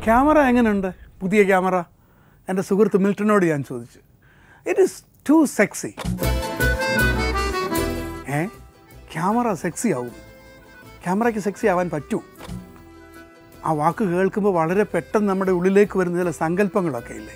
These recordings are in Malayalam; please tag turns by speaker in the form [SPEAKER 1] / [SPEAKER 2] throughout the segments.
[SPEAKER 1] ക്യാമറ എങ്ങനെയുണ്ട് പുതിയ ക്യാമറ എൻ്റെ സുഹൃത്ത് മിൽട്ടനോട് ഞാൻ ചോദിച്ചു it is too sexy a camera sexy ആവും ക്യാമറയ്ക്ക് സെക്സി ആവാൻ പറ്റൂ ആ വാക്ക് കേൾക്കുമ്പോൾ വളരെ പെട്ടെന്ന് നമ്മുടെ ഉള്ളിലേക്ക് വരുന്ന ചില സങ്കല്പങ്ങളൊക്കെ ഇല്ലേ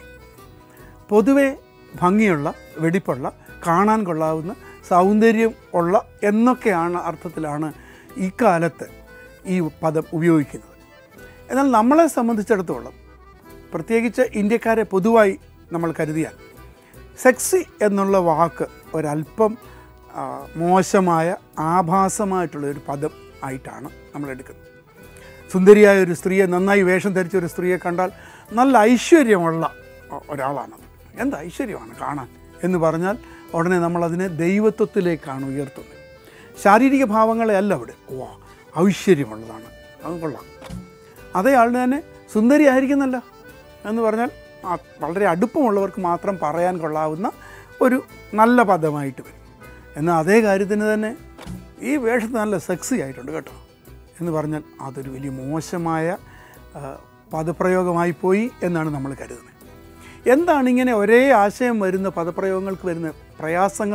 [SPEAKER 1] പൊതുവെ ഭംഗിയുള്ള വെടിപ്പുള്ള കാണാൻ കൊള്ളാവുന്ന സൗന്ദര്യം ഉള്ള എന്നൊക്കെയാണ് അർത്ഥത്തിലാണ് ഇക്കാലത്ത് ഈ പദം ഉപയോഗിക്കുന്നത് എന്നാൽ നമ്മളെ സംബന്ധിച്ചിടത്തോളം പ്രത്യേകിച്ച് ഇന്ത്യക്കാരെ പൊതുവായി നമ്മൾ കരുതിയാൽ സെക്സി എന്നുള്ള വാക്ക് ഒരല്പം ആ, മോശമായ ആഭാസമായിട്ടുള്ള ഒരു പദം ആയിട്ടാണ് നമ്മൾ എടുക്കുന്നത് സുന്ദരിയായ ഒരു സ്ത്രീയെ നന്നായി വേഷം ധരിച്ച ഒരു സ്ത്രീയെ കണ്ടാൽ നല്ല ഐശ്വര്യമുള്ള ഒ- ഒരാളാണത് എന്ത് ഐശ്വര്യമാണ് കാണാൻ എന്ന് പറഞ്ഞാൽ ഉടനെ നമ്മളതിനെ ദൈവത്വത്തിലേക്കാണ് ഉയർത്തുന്നത് ശാരീരിക ഭാവങ്ങളെ അല്ല അവിടെ ഓ ഐശ്വര്യമുള്ളതാണ് അത് കൊള്ളാം അതേ ആളിന് തന്നെ സുന്ദരി ആയിരിക്കുന്നല്ല എന്ന് പറഞ്ഞാൽ ആ വളരെ അടുപ്പമുള്ളവർക്ക് മാത്രം പറയാൻ കൊള്ളാവുന്ന ഒരു നല്ല പദമായിട്ട് വരും എന്നാൽ അതേ കാര്യത്തിന് തന്നെ ഈ വേഷത്ത് നല്ല സെക്സി ആയിട്ടുണ്ട് കേട്ടോ എന്ന് പറഞ്ഞാൽ അതൊരു വലിയ മോശമായ ആ, പദപ്രയോഗമായി പോയി എന്നാണ് നമ്മൾ കരുതുന്നത് എന്താണ് ഇങ്ങനെ ഒരേ ആശയം വരുന്ന പദപ്രയോഗങ്ങൾക്ക് വരുന്ന പ്രയാസങ്ങൾ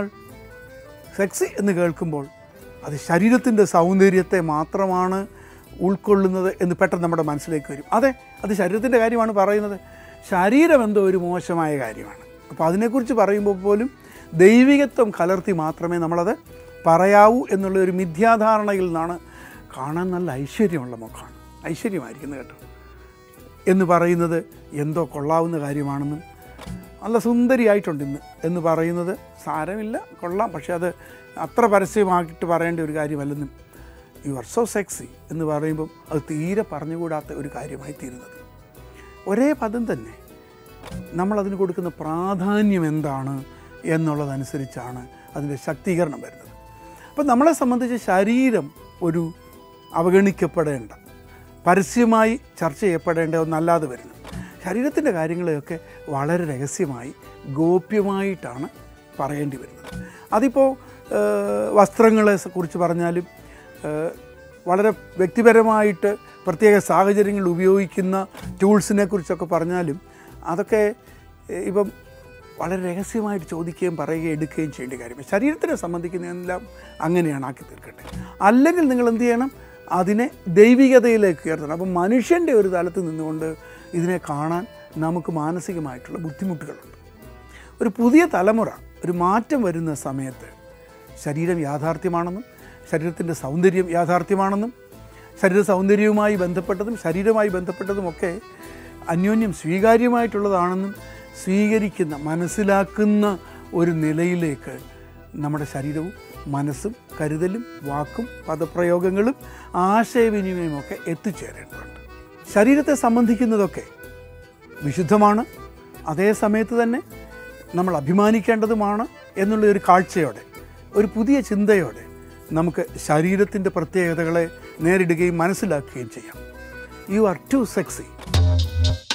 [SPEAKER 1] സെക്സി എന്ന് കേൾക്കുമ്പോൾ അത് ശരീരത്തിൻ്റെ സൗന്ദര്യത്തെ മാത്രമാണ് ഉൾക്കൊള്ളുന്നത് എന്ന് പെട്ടെന്ന് നമ്മുടെ മനസ്സിലേക്ക് വരും അതെ അത് ശരീരത്തിൻ്റെ കാര്യമാണ് പറയുന്നത് ശരീരം എന്തോ ഒരു മോശമായ കാര്യമാണ് അപ്പോൾ അതിനെക്കുറിച്ച് പറയുമ്പോൾ പോലും ദൈവികത്വം കലർത്തി മാത്രമേ നമ്മളത് പറയാവൂ എന്നുള്ള ഒരു മിഥ്യാധാരണയിൽ നിന്നാണ് കാണാൻ നല്ല ഐശ്വര്യമുള്ള മുഖമാണ് ഐശ്വര്യമായിരിക്കുന്നത് കേട്ടോ എന്ന് പറയുന്നത് എന്തോ കൊള്ളാവുന്ന കാര്യമാണെന്നും നല്ല സുന്ദരിയായിട്ടുണ്ട് ഇന്ന് എന്ന് പറയുന്നത് സാരമില്ല കൊള്ളാം പക്ഷെ അത് അത്ര പരസ്യമാക്കിയിട്ട് പറയേണ്ട ഒരു കാര്യമല്ലെന്നും യു ആർ സോ സെക്സി എന്ന് പറയുമ്പം അത് തീരെ പറഞ്ഞുകൂടാത്ത ഒരു കാര്യമായി തീരുന്നത് ഒരേ പദം തന്നെ നമ്മളതിന് കൊടുക്കുന്ന പ്രാധാന്യം എന്താണ് എന്നുള്ളതനുസരിച്ചാണ് അതിൻ്റെ ശക്തീകരണം വരുന്നത് അപ്പം നമ്മളെ സംബന്ധിച്ച് ശരീരം ഒരു അവഗണിക്കപ്പെടേണ്ട പരസ്യമായി ചർച്ച ചെയ്യപ്പെടേണ്ട ഒന്നല്ലാതെ വരുന്നു ശരീരത്തിൻ്റെ കാര്യങ്ങളെയൊക്കെ വളരെ രഹസ്യമായി ഗോപ്യമായിട്ടാണ് പറയേണ്ടി വരുന്നത് അതിപ്പോൾ ഏഹ്, വസ്ത്രങ്ങളെ സ- കുറിച്ച് പറഞ്ഞാലും ഏഹ്, വളരെ വ്യക്തിപരമായിട്ട് പ്രത്യേക സാഹചര്യങ്ങൾ ഉപയോഗിക്കുന്ന ടൂൾസിനെ കുറിച്ചൊക്കെ പറഞ്ഞാലും അതൊക്കെ ഏഹ്, ഇപ്പം വളരെ രഹസ്യമായിട്ട് ചോദിക്കുകയും പറയുകയും എടുക്കുകയും ചെയ്യേണ്ട കാര്യം ശരീരത്തിനെ സംബന്ധിക്കുന്നതെല്ലാം അങ്ങനെയാണ് ആക്കി തീർക്കട്ടെ അല്ലെങ്കിൽ നിങ്ങൾ എന്ത് ചെയ്യണം അതിനെ ദൈവികതയിലേക്ക് ഉയർത്തണം അപ്പം മനുഷ്യൻ്റെ ഒരു തലത്തിൽ നിന്നുകൊണ്ട് ഇതിനെ കാണാൻ നമുക്ക് മാനസികമായിട്ടുള്ള ബുദ്ധിമുട്ടുകളുണ്ട് ഒരു പുതിയ തലമുറ ഒരു മാറ്റം വരുന്ന സമയത്ത് ശരീരം യാഥാർത്ഥ്യമാണെന്നും ശരീരത്തിൻ്റെ സൗന്ദര്യം യാഥാർത്ഥ്യമാണെന്നും ശരീര സൗന്ദര്യവുമായി ബന്ധപ്പെട്ടതും ശരീരവുമായി ബന്ധപ്പെട്ടതുമൊക്കെ അന്യോന്യം സ്വീകാര്യമായിട്ടുള്ളതാണെന്നും സ്വീകരിക്കുന്ന മനസ്സിലാക്കുന്ന ഒരു നിലയിലേക്ക് നമ്മുടെ ശരീരവും മനസ്സും കരുതലും വാക്കും പദപ്രയോഗങ്ങളും ആശയവിനിമയമൊക്കെ എത്തിച്ചേരേണ്ടതുണ്ട് ശരീരത്തെ സംബന്ധിക്കുന്നതൊക്കെ വിശുദ്ധമാണ് അതേ സമയത്ത് തന്നെ നമ്മൾ അഭിമാനിക്കേണ്ടതുമാണ് എന്നുള്ള ഒരു കാഴ്ചയോടെ ഒരു പുതിയ ചിന്തയോടെ നമുക്ക് ശരീരത്തിൻ്റെ പ്രത്യേകതകളെ നേരിടുകയും മനസ്സിലാക്കുകയും ചെയ്യാം യു ആർ ടു സെക്സി